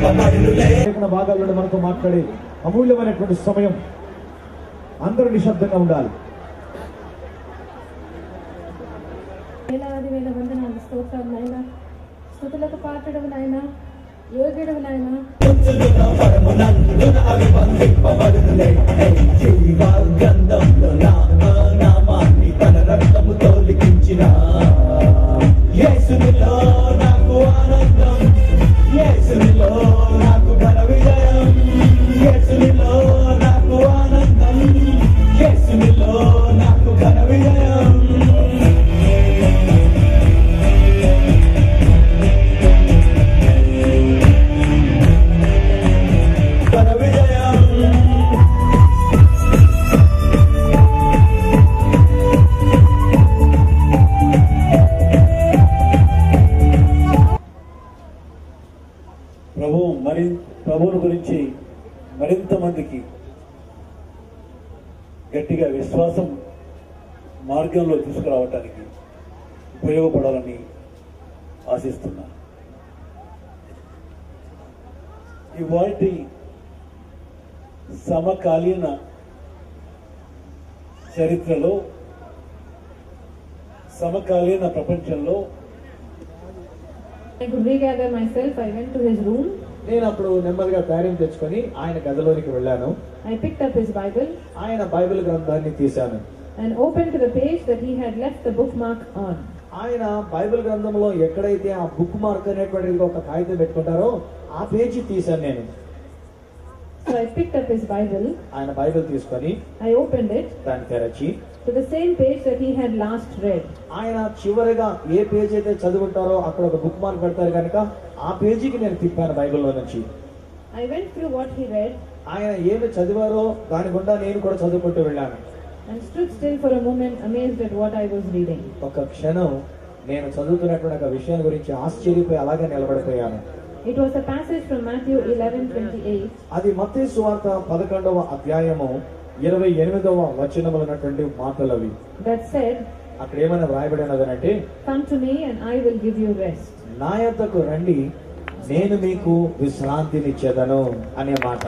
లేఖన భాగాల్లో మనతో మాట్లాడే అమూల్యమైనటువంటి సమయం అందరూ నిశ్శబ్దంగా ఉండాలి వేలాది వేల వందనాలు స్తోత్రాలు నాయన స్థుతులకు పాత్రడవు నాయన యోగ్యుడవు నాయన యేసునిలో నాకు ఆనందం యేసునిలో నాకు ఘన విజయం యేసునిలో నాకు ఆనందం యేసునిలో నాకు ఘన విజయం ఘన విజయం ప్రభు మరి ప్రభువుని గురించి మరింత మందికి గట్టిగా విశ్వాసం మార్గంలో తీసుకురావటానికి ఉపయోగపడాలని ఆశిస్తున్నా ఇవాటి సమకాలీన చరిత్రలో సమకాలీన ప్రపంచంలో I could regather myself. I went to his room. నేను అప్పుడు నెమ్మదిగా ధైర్యం తెచ్చుకొని ఆయన గదిలోనికి వెళ్ళాను I picked up his Bible ఆయన బైబిల్ గ్రంథాన్ని తీశాను and opened to the page that he had left the bookmark on. ఆయన బైబిల్ గ్రంథంలో ఎక్కడైతే ఆ బుక్ మార్క్ అనేటువంటిది ఒక కాగితం పెట్టుకుంటారో ఆ పేజీ తీశాను నేను So I picked up his Bible. ఆయన బైబిల్ తీసుకొని I opened it దాన్ని తెరచి to the same page that he had last read. ఆయన చివరిగా ఏ పేజీ అయితే చదువుంటారో అక్కడ ఒక బుక్ మార్క్ పెడతారు కనుక ఆ పేజీకి నేను తిప్పాను బైబిల్లో నుంచి I went through what he read ఆయన ఏమి చదివారో దాని గుండా నేను కూడా చదువుకుంటూ వెళ్ళాను and stood still for a moment amazed at what I was reading. ఒక క్షణం నేను చదువుతున్నటువంటి ఒక విషయం గురించి ఆశ్చర్యపోయి అలాగే నిలబడిపోయాను It was a passage from Matthew 11:28 అది మత్తయి సువార్త పదకొండవ అధ్యాయము ఇరవై ఎనిమిదవ వచనములు ఉన్నటువంటి మాటలు అవి that said, అక్కడ ఏమైనా వ్రాయబడినదనంటే Come to me and I will give you rest. నా యొద్దకు రండి నేను మీకు విశ్రాంతినిచ్చేదను అనే మాట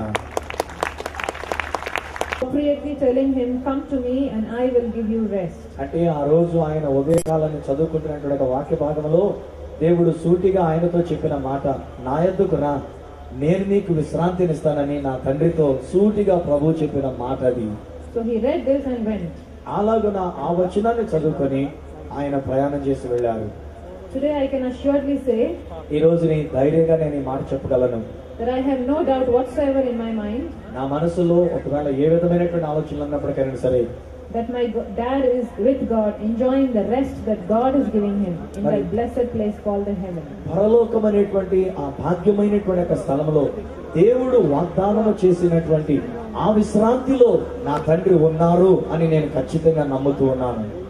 Appropriately telling him, Come to me and I will give you rest. అంటే ఆ రోజు ఆయన ఉదయకాలాన్ని చదువుకుంటున్నటువంటి ఒక వాక్య భాగంలో దేవుడు సూటిగా ఆయనతో చెప్పిన మాట నా యొద్దకు రా నేను నీకు విశ్రాంతినిస్తానని నా తండ్రితో సూటిగా ప్రభు చెప్పిన మాట అది So he read this and went. అలాగున ఆ వచనాన్ని చదువుకొని ఆయన ప్రయాణం చేసి వెళ్ళారు Today I can assuredly say ఈ రోజు నీ ధైర్యంగా నేను ఈ మాట చెప్పగలను that I have no doubt whatsoever in my mind నా మనసులో ఒకవేళ ఏ విధమైనటువంటి ఆలోచనలు ఉన్నప్పటికైనా సరే that my go- dad is with God, enjoying the rest that God is giving him in that blessed place called the heaven. పరలోకం అనేటువంటి ఆ భాగ్యమైనటువంటి యొక్క స్థలంలో దేవుడు వాగ్దానం చేసినటువంటి ఆ విశ్రాంతిలో నా తండ్రి ఉన్నారు అని నేను ఖచ్చితంగా నమ్ముతూ ఉన్నాను